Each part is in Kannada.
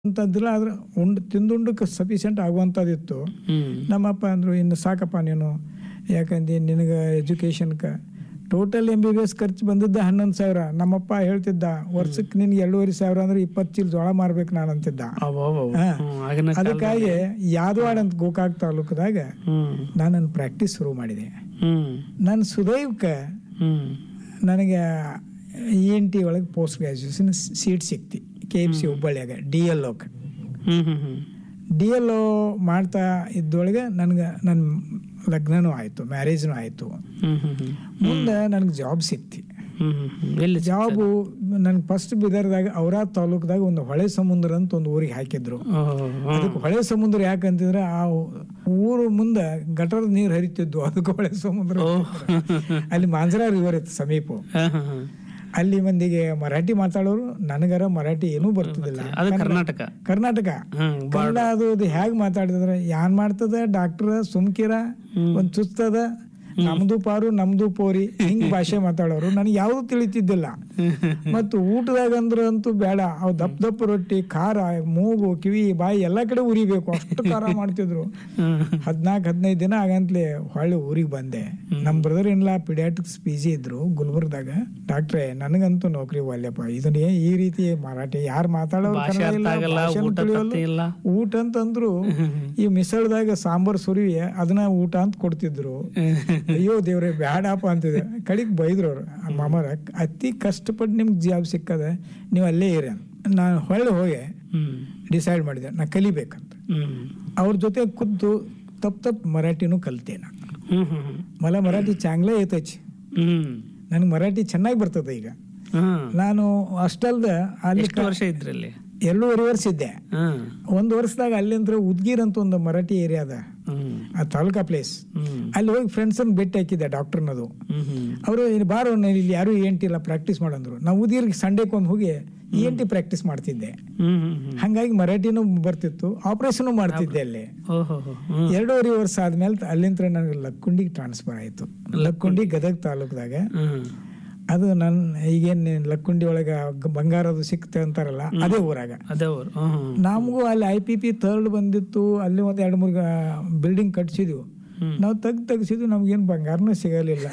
ಅಂತಂದಿಲ್ಲ ಆದ್ರೆ ಉಂಡು ತಿಂದುಂಡಕ್ಕೆ ಸಫಿಷಿಯಂಟ್ ಆಗುವಂಥದ್ದಿತ್ತು ಹ್ಮ್ ನಮ್ಮಪ್ಪ ಅಂದರು ಇನ್ನು ಸಾಕಪ್ಪ ನೀನು ಯಾಕಂದ್ರೆ ನಿನಗೆ ಎಜುಕೇಷನ್ಗೆ total M B B S ಖರ್ಚು ಬಂದಿದ್ದ ಹನ್ನೊಂದು ಸಾವಿರ ನಮ್ಮಪ್ಪ ಹೇಳ್ತಿದ್ದ ವರ್ಷಕ್ಕೆ ನಿನ್ಗೆ ಎರಡೂವರೆ ಸಾವಿರ ಅಂದ್ರೆ ಇಪ್ಪತ್ತು ಚೀಲ ಜೋಳ ಮಾರ್ಬೇಕು ನಾನು ಅಂತಿದ್ದ ಅಬ್ಬಬ್ಬಬ್ಬ. ಹಾ. ಹ್ಮ್, ಆಗಿನ ಅದಕ್ಕಾಗಿ ಯಾದವಾಡ ಅಂತ ಗೋಕಾಕ್ ತಾಲೂಕದಾಗ ಹ್ಮ್ ನಾನು ನನ್ನ ಪ್ರಾಕ್ಟೀಸ್ ಶುರು ಮಾಡಿದೆ ಹ್ಮ್ ನನ್ನ ಸುದೈವಕ್ಕೆ ಹ್ಮ್ ನನಗೆ ಇ ಎನ್ ಟಿ ಒಳಗೆ ಪೋಸ್ಟ್ ಗ್ರ್ಯಾಜುಯೇಷನ್ ಸೀಟ್ ಸಿಕ್ತಿ ಕೆ ಎಫ್ ಸಿ ಹುಬ್ಬಳ್ಳಿಯಾಗ ಡಿ ಎಲ್ ಓಕೆ ಹ್ಮ್ ಹ್ಮ್ ಹ್ಮ್ ಡಿ ಎಲ್ ಒ ಮಾಡ್ತಾ ಇದ್ದೊಳಗೆ ನನಗೆ ನನ್ನ ಲಗ್ನನೂ ಆಯಿತು ಮ್ಯಾರೇಜ್ನೂ ಆಯಿತು ಹ್ಮ್ ಹ್ಮ್ ಹ್ಮ್ ಮುಂದೆ ನನಗೆ ಜಾಬ್ ಸಿಕ್ತಿ ಹ್ಮ್ ಹ್ಮ್ ಹ್ಮ್. ಎಲ್ಲಿ ಜಾಬು ನನಗೆ ಫಸ್ಟ್ ಬಿದರ್ದಾಗ ಔರಾ ತಾಲೂಕ್ದಾಗ ಒಂದು ಹೊಳೆ ಸಮುದ್ರ ಅಂತ ಒಂದು ಊರಿಗೆ ಹಾಕಿದ್ರು ಓಹೋ, ಹ್ಮ್. ಅದಕ್ಕೆ ಹೊಳೆ ಸಮುದ್ರ ಯಾಕಂತಿದ್ರೆ ಆ ಊರು ಮುಂದೆ ಗಟರದ ನೀರು ಹರಿತಿದ್ವು ಅದಕ್ಕೆ ಹೊಳೆ ಸಮುದ್ರ ಓಹ್. ಅಲ್ಲಿ ಮಾಂಜರಾ ರಿವರ್ ಇತ್ತು ಸಮೀಪ ಹಾ, ಹಾ, ಹಾ. ಅಲ್ಲಿ ಮಂದಿಗೆ ಮರಾಠಿ ಮಾತಾಡೋರು ನನಗರ ಮರಾಠಿ ಏನೂ ಬರ್ತಿದ್ದಿಲ್ಲ ಅದು ಕರ್ನಾಟಕ ಕರ್ನಾಟಕ ಹ್ಮ್ ಕನ್ನಡ ಅದು ಅದು ಹೇಗ್ ಮಾತಾಡಿದ್ರೆ ಯಾನ್ ಮಾಡ್ತದ ಡಾಕ್ಟರ್ ಸುಮ್ಕಿರ ಒಂದ್ ಚುಸ್ತದ ನಮ್ದು ಪಾರು ನಮ್ದು ಪೋರಿ ಹಿಂಗ್ ಭಾಷೆ ಮಾತಾಡೋರು ನನಗೆ ಯಾವ್ದು ತಿಳಿತಿದ್ದಿಲ್ಲ ಮತ್ತು ಊಟದಾಗ ಅಂದ್ರ ಅಂತೂ ಬೇಡ ಅವ್ ದಪ್ಪ ದಪ್ಪ ರೊಟ್ಟಿ ಖಾರ ಮೂಗು ಕಿವಿ ಬಾಯಿ ಎಲ್ಲಾ ಕಡೆ ಉರಿಬೇಕು ಅಷ್ಟು ಖಾರ ಮಾಡ್ತಿದ್ರು ಹ್ಮ್ ಹದ್ನಾಲ್ಕು ಹದಿನೈದು ದಿನ ಆಗಂತ್ಲೆ ಹೊಳ್ಳಿ ಊರಿಗೆ ಬಂದೆ ನಮ್ಮ brother in law paediatrics P G ಇದ್ರು ಗುಲ್ಬರ್ಗದಾಗ ಡಾಕ್ಟ್ರೇ ನನಗಂತೂ ನೌಕರಿ ಒಲ್ಲೆಪ್ಪ ಇದನ್ನ ಏ- ಈ ರೀತಿ ಮರಾಠಿ ಯಾರು ಮಾತಾಡೋರು ಭಾಷೆ ಕನ್ನಡ ಅರ್ಥ ಇಲ್ಲ, ಆಗಲ್ಲ ಭಾಷೆನೂ ಊಟ ತಿಳಿಯೋಲ್ಲ. ಪತ್ತೆ ಇಲ್ಲ ಊಟ ಅಂತಂದ್ರು ಈ ಮಿಸಳ್ದಾಗ ಸಾಂಬಾರ್ ಸುರಿವಿ ಅದನ್ನ ಊಟ ಅಂತ ಕೊಡ್ತಿದ್ರು ಅಯ್ಯೋ ದೇವ್ರೆ ಬ್ಯಾಡಪ್ಪ ಅಂತಿದೆ ಕಡಿಗೆ ಬೈದ್ರು ಅವ್ರು ಮಾಮರ ಅತಿ ಕಷ್ಟಪಟ್ಟು ನಿಮ್ಗೆ ಜಾಬ್ ಸಿಕ್ಕದ ನೀವು ಅಲ್ಲೇ ಇರಿ ಅಂತ. ನಾನು ಹೊಳ್ಳಿ ಹೋಗಿ ಹ್ಮ್ ಡಿಸೈಡ್ ಮಾಡಿದೆ ನಾ ಕಲಿಬೇಕಂತ ಹ್ಮ್ ಅವ್ರ ಜೊತೆ ಖುದ್ದು ತಪ್ಪು ತಪ್ಪು ಮರಾಠಿನೂ ಕಲಿತೆ ನಾ ಹ್ಮ್ ಹ್ಮ್ ಹ್ಮ್. मला मराठी चांगलं येतच ಹ್ಮ್ ನನಗೆ ಮರಾಠಿ ಚೆನ್ನಾಗಿ ಬರ್ತದೆ ಈಗ ಹ್ಮ್ ನಾನು ಅಷ್ಟಲ್ದ ಅಲ್ಲಿ ಎಷ್ಟು ವರ್ಷ ಇದ್ರಲ್ಲಿ ಎರಡೂವರೆ ವರ್ಷ ಇದ್ದೆ ಹ್ಮ್ ಒಂದು ವರ್ಷದಾಗ ಅಲ್ಲಿಂದ್ರ ಉದ್ಗೀರ್ ಅಂತ ಒಂದು ಮರಾಠಿ ಏರಿಯಾ ಅದ ಹ್ಮ್ ಆ ತಾಲೂಕಾ ಪ್ಲೇಸ್ ಹ್ಮ್ ಅಲ್ಲಿ ಹೋಗಿ ಫ್ರೆಂಡ್ಸ್ ಅನ್ನು ಭೇಟಿ ಹಾಕಿದ್ದೆ ಡಾಕ್ಟರ್ನದು ಹ್ಮ್ ಹ್ಮ್ ಅವರು ಇಲ್ಲಿ ಬಾರೋ ನಾನು ಇಲ್ಲಿ ಯಾರು ಎನ್ ಟಿ ಇಲ್ಲ ಪ್ರಾಕ್ಟೀಸ್ ಮಾಡಂದ್ರು ನಾವು ಉದಿರ್ಗೆ ಸಂಡೇಗೆ ಒಂದು ಹೋಗಿ ಇ ಎನ್ ಟಿ ಪ್ರಾಕ್ಟೀಸ್ ಮಾಡ್ತಿದ್ದೆ ಹ್ಮ್ ಹ್ಮ್ ಹ್ಮ್ ಹಂಗಾಗಿ ಮರಾಠಿನೂ ಬರ್ತಿತ್ತು ಆಪರೇಷನ್ ಮಾಡ್ತಿದ್ದೆ ಅಲ್ಲಿ ಓಹೋ ಹೋ ಹ್ಮ್ ಎರಡೂವರೆ ವರ್ಷ ಆದ್ಮೇಲೆ ಅಲ್ಲಿಂದ ನನಗೆ ಲಕ್ಕುಂಡಿಗೆ ಟ್ರಾನ್ಸ್ಫರ್ ಆಯ್ತು ಲಕ್ಕುಂಡಿ ಗದಗ ತಾಲೂಕದಾಗ ಹ್ಮ್ ಅದು ನನ್ನ ಈಗೇನು ಲಕ್ಕುಂಡಿ ಒಳಗ ಗ- ಬಂಗಾರದು ಸಿಕ್ತೆ ಅಂತಾರಲ್ಲ ಅದೇ ಊರಾಗ ಅದೇ ಅವ್ರು ಹ್ಮ್ ಹ್ಮ್ ನಮಗೂ ಅಲ್ಲಿ ಐ ಪಿ ಪಿ ಥರ್ಡ್ ಬಂದಿತ್ತು ಅಲ್ಲಿ ಒಂದು ಎರಡು ಮೂರು ಬಿಲ್ಡಿಂಗ್ ಕಟ್ಸಿದ್ವು ಹ್ಮ್. ನಾವು ತೆಗ್ದು ತೆಗ್ಸಿದ್ವಿ ನಮ್ಗೇನು ಬಂಗಾರನೂ ಸಿಗಲಿಲ್ಲ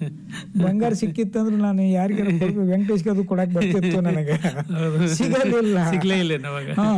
ಬಂಗಾರ ಸಿಕ್ಕಿತ್ತಂದ್ರೆ ನಾನು ಯಾರಿಗಾರ ಕೊಡ್ಬೇಕು ವೆಂಕಟೇಶ್ಗೆ ಅದು ಕೊಡಕ್ ಬರ್ತಿತ್ತು ನನಗೆ ಸಿಗಲಿಲ್ಲ ಸಿಗ್ಲೇ ಇಲ್ಲ ಅವಾಗ ಹಾ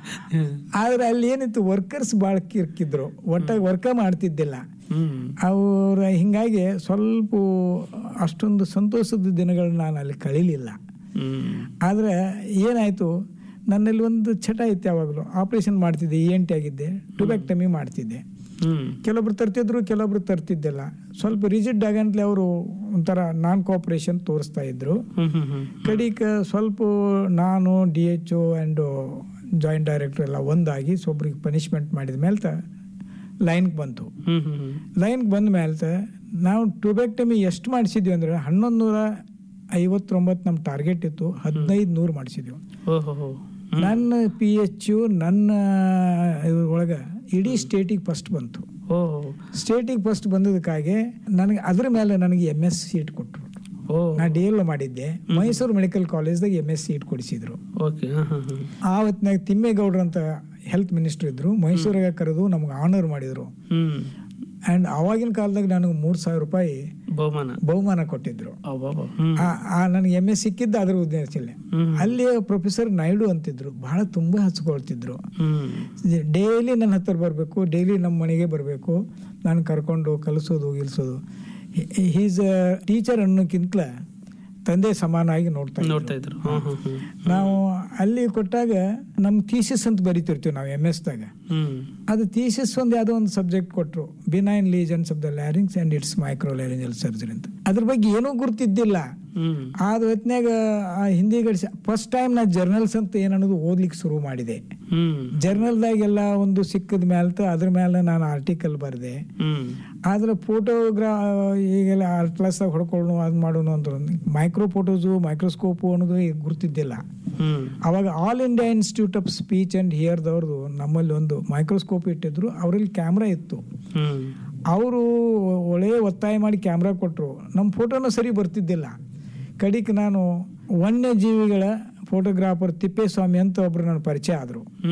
ಆದ್ರೆ ಅಲ್ಲಿ ಏನಿತ್ತು ವರ್ಕರ್ಸ್ ಭಾಳ ಕಿರ್ಕಿದ್ರು ಒಟ್ಟಾಗಿ ವರ್ಕ ಮಾಡ್ತಿದ್ದಿಲ್ಲ ಹ್ಮ್ ಅವ್ರ ಹಿಂಗಾಗಿ ಸ್ವಲ್ಪ ಅಷ್ಟೊಂದು ಸಂತೋಷದ ದಿನಗಳನ್ನ ನಾನು ಅಲ್ಲಿ ಕಳೀಲಿಲ್ಲ ಹ್ಮ್ ಆದರೆ ಏನಾಯಿತು ನನ್ನಲ್ಲಿ ಒಂದು ಚಟ ಇತ್ತು ಯಾವಾಗಲೂ ಆಪ್ರೇಷನ್ ಮಾಡ್ತಿದ್ದೆ ಇ ಎನ್ ಟಿ ಆಗಿದ್ದೆ ಟುಬ್ಯಾಕ್ಟಮಿ ಮಾಡ್ತಿದ್ದೆ ಹ್ಮ್ ಕೆಲವೊಬ್ರು ತರ್ತಿದ್ರು ಕೆಲವೊಬ್ರು ತರ್ತಿದ್ದಿಲ್ಲ ಸ್ವಲ್ಪ ರಿಜಿಡ್ ಆಗಂತಲೇ ಅವರು ಒಂಥರ ನಾನ್ ಕೋಆಪರೇಷನ್ ತೋರಿಸ್ತಾ ಇದ್ರು ಹ್ಮ್ ಹ್ಮ್ ಹ್ಮ್ ಕಡಿಕ ಸ್ವಲ್ಪ ನಾನು D H O and joint director ಎಲ್ಲ ಒಂದಾಗಿ ಒಬ್ರಿಗೆ ಪನಿಷ್ಮೆಂಟ್ ಮಾಡಿದ ಮೇಲೆ ಲೈನ್ಗೆ ಬಂತು ಹ್ಮ್ ಹ್ಮ್ ಹ್ಮ್ ಲೈನ್ಗೆ ಬಂದ ಮೇಲೆ ನಾವು ಟ್ಯೂಬ್ಯಾಕ್ಟಮಿ ಎಷ್ಟು ಮಾಡಿಸಿದ್ವಿ ಅಂದ್ರೆ ಹನ್ನೊಂದು ನೂರ ಐವತ್ತೊಂಬತ್ತು ನಮ್ಮ ಟಾರ್ಗೆಟ್ ಇತ್ತು ಹದಿನೈದು ನೂರು ಮಾಡಿಸಿದ್ವಿ ಓಹೋ ಹೋ ನನ್ನ ಪಿ ಎಚ್ ಯು ನನ್ನ ಒಳಗೆ ಇಡೀ ಸ್ಟೇಟಿಗೆ ಫಸ್ಟ್ ಬಂತು ಓಹೋ ಸ್ಟೇಟಿಗೆ ಫಸ್ಟ್ ಬಂದದಕ್ಕಾಗಿ ನನಗೆ ಅದ್ರ ಮೇಲೆ ನನಗೆ ಎಮ್ ಎಸ್ ಸೀಟ್ ಕೊಟ್ಟರು ಓ ನಾ ಡಿ ಎಲ್ ಮಾಡಿದ್ದೆ ಮೈಸೂರು ಮೆಡಿಕಲ್ ಕಾಲೇಜ್ದಾಗ ಎಮ್ ಎಸ್ ಸೀಟ್ ಕೊಡಿಸಿದ್ರು ಓಕೆ ಹಾ ಹಾ ಹಾ ಆ ಹೊತ್ನಾಗ ತಿಮ್ಮೇಗೌಡ್ರು ಅಂತ ಹೆಲ್ತ್ ಮಿನಿಸ್ಟರ್ ಇದ್ರು ಮೈಸೂರಿಗೆ ಕರೆದು ನಮ್ಗೆ ಆನರ್ ಮಾಡಿದ್ರು ಹ್ಮ್ ಆ್ಯಂಡ್ ಆವಾಗಿನ ಕಾಲದಾಗ ನನಗೆ ಮೂರು ಸಾವಿರ ರೂಪಾಯಿ ಬಹುಮಾನ ಬಹುಮಾನ ಕೊಟ್ಟಿದ್ರು ಅಬ್ಬಬ್ಬ. ಹ್ಮ್ ಆ- ಆ ನನಗೆ ಎಮ್ ಎಸ್ ಸಿಕ್ಕಿದ್ದ ಅದ್ರ ಉದ್ದೇಶಿಲ್ಲ ಹ್ಮ್ ಅಲ್ಲಿ ಪ್ರೊಫೆಸರ್ ನಾಯ್ಡು ಅಂತಿದ್ರು ಬಹಳ ತುಂಬಾ ಹಚ್ಕೊಳ್ತಿದ್ರು ಹ್ಮ್ ಡೈಲಿ ನನ್ನ ಹತ್ರ ಬರಬೇಕು ಡೈಲಿ ನಮ್ಮ ಮನೆಗೆ ಬರಬೇಕು ನಾನು ಕರ್ಕೊಂಡು ಕಲಿಸೋದು ಗಿಲ್ಸೋದು ಹೀಸ್ ಟೀಚರ್ ಅನ್ನೋಕ್ಕಿಂತ ತಂದೆ ಸಮಾನವಾಗಿ ನೋಡ್ತಾ ಇದ್ರು. ನೋಡ್ತಾ ಇದ್ರು ಹ್ಮ್ ಹ್ಮ್ ಹ್ಮ್ ನಾವು ಅಲ್ಲಿ ಕೊಟ್ಟಾಗ ನಮ್ಮ ಥೀಸಿಸ್ ಅಂತ ಬರಿತಿರ್ತೀವಿ ನಾವು ಎಮ್ ಎಸ್ದಾಗ ಹ್ಮ್ ಅದು ಥೀಸಿಸ್ ಒಂದು ಯಾವುದೋ ಒಂದು ಸಬ್ಜೆಕ್ಟ್ ಕೊಟ್ಟರು benign lesions of the larynx and its micro laryngeal surgery ಅಂತ ಅದ್ರ ಬಗ್ಗೆ ಏನೂ ಗುರ್ತಿದ್ದಿಲ್ಲ ಹ್ಮ್ ಆದ ಹೊತ್ನ್ಯಾಗ ಆ ಹಿಂದಿ ಗಡಿಸಿ ಫಸ್ಟ್ ಟೈಮ್ ನಾ ಜರ್ನಲ್ಸ್ ಅಂತ ಏನನ್ನೋದು ಓದ್ಲಿಕ್ಕೆ ಶುರು ಮಾಡಿದೆ ಹ್ಮ್ ಜರ್ನಲ್ದಾಗೆಲ್ಲ ಒಂದು ಸಿಕ್ಕದ ಮ್ಯಾಲ್ತ ಅದ್ರ ಮೇಲೆ ನಾನು ಆರ್ಟಿಕಲ್ ಬರೆದೆ ಹ್ಮ್ ಆದ್ರೆ ಫೋಟೋಗ್ರಾ ಈಗೆಲ್ಲ ಕ್ಲಾಸ್ದಾಗ ಹೊಡ್ಕೊಳ್ಳು ಅದು ಮಾಡೋನು ಅಂದ್ರು ಮೈಕ್ರೋ ಫೋಟೋಸು ಮೈಕ್ರೋಸ್ಕೋಪು ಅನ್ನೋದು ಈಗ ಗುರ್ತಿದ್ದಿಲ್ಲ ಹ್ಮ್ ಅವಾಗ all India institute of speech and ಹಿಯರ್ದವ್ರದ್ದು ನಮ್ಮಲ್ಲಿ ಒಂದು ಮೈಕ್ರೋಸ್ಕೋಪ್ ಇಟ್ಟಿದ್ರು ಅವರಲ್ಲಿ ಕ್ಯಾಮ್ರಾ ಇತ್ತು ಹ್ಮ್ ಅವರು ಒಳ್ಳೆ ಒತ್ತಾಯ ಮಾಡಿ ಕ್ಯಾಮ್ರಾ ಕೊಟ್ಟರು ನಮ್ಮ ಫೋಟೋನೂ ಸರಿ ಬರ್ತಿದ್ದಿಲ್ಲ ಕಡಿಕ್ ನಾನು ವನ್ಯಜೀವಿಗಳ ಫೋಟೋಗ್ರಾಫರ್ ತಿಪ್ಪೇಸ್ವಾಮಿ ಅಂತ ಒಬ್ರು ನನ್ನ ಪರಿಚಯ ಆದರು